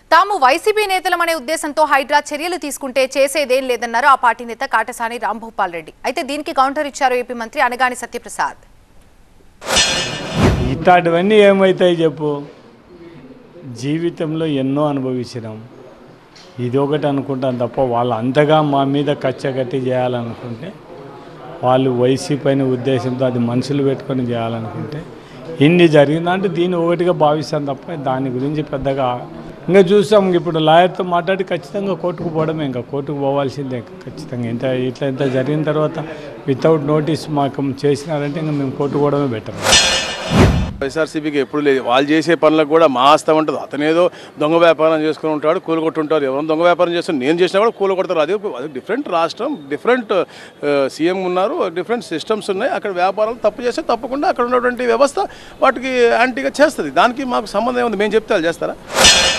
తాము వైసీపీ నేతలమనే ఉద్దేశంతో హైడ్రా చర్యలు తీసుకుంటే చేసేదేం లేదన్నారు ఆ పార్టీ నేత కాటసాని రాంభూపాల్ రెడ్డి అయితే దీనికి కౌంటర్ ఇచ్చారు ఏపీ మంత్రి అనగాని సత్యప్రసాద్ ఇట్లాంటివన్నీ ఏమవుతాయి చెప్పు జీవితంలో ఎన్నో అనుభవించినాం ఇది ఒకటి అనుకుంటాం తప్ప వాళ్ళు అంతగా మా మీద కచ్చగట్టి చేయాలనుకుంటే వాళ్ళు వైసీపీ అనే ఉద్దేశంతో అది మనుషులు పెట్టుకొని చేయాలనుకుంటే ఇన్ని జరిగిందంటే దీన్ని ఒకటిగా భావిస్తాం తప్ప దాని గురించి పెద్దగా ఇంకా చూస్తాం ఇప్పుడు లాయర్తో మాట్లాడి ఖచ్చితంగా కోర్టుకు పోవడమే ఇంకా కోర్టుకు పోవాల్సిందే ఖచ్చితంగా ఇంత ఇట్లా ఇంత జరిగిన తర్వాత వితౌట్ నోటీస్ మాకు చేసినారంటే ఇంకా మేము కోర్టు పోవడమే బెటర్ వైఎస్ఆర్సీపీకి ఎప్పుడు లేదు వాళ్ళు చేసే పనులకు కూడా మా ఆస్తం ఉంటుంది అతనేదో దొంగ వ్యాపారం చేసుకుని ఉంటాడు కూలగొట్టుంటారు ఎవరైనా దొంగ వ్యాపారం చేస్తే నేను చేసినా కూడా కూలగొడతారు అది అది డిఫరెంట్ రాష్ట్రం డిఫరెంట్ సీఎం ఉన్నారు డిఫరెంట్ సిస్టమ్స్ ఉన్నాయి అక్కడ వ్యాపారాలు తప్పు చేస్తే తప్పకుండా అక్కడ ఉన్నటువంటి వ్యవస్థ వాటికి యాంటీగా చేస్తుంది దానికి మాకు సంబంధం ఏముంది మేము చెప్తే వాళ్ళు చేస్తారా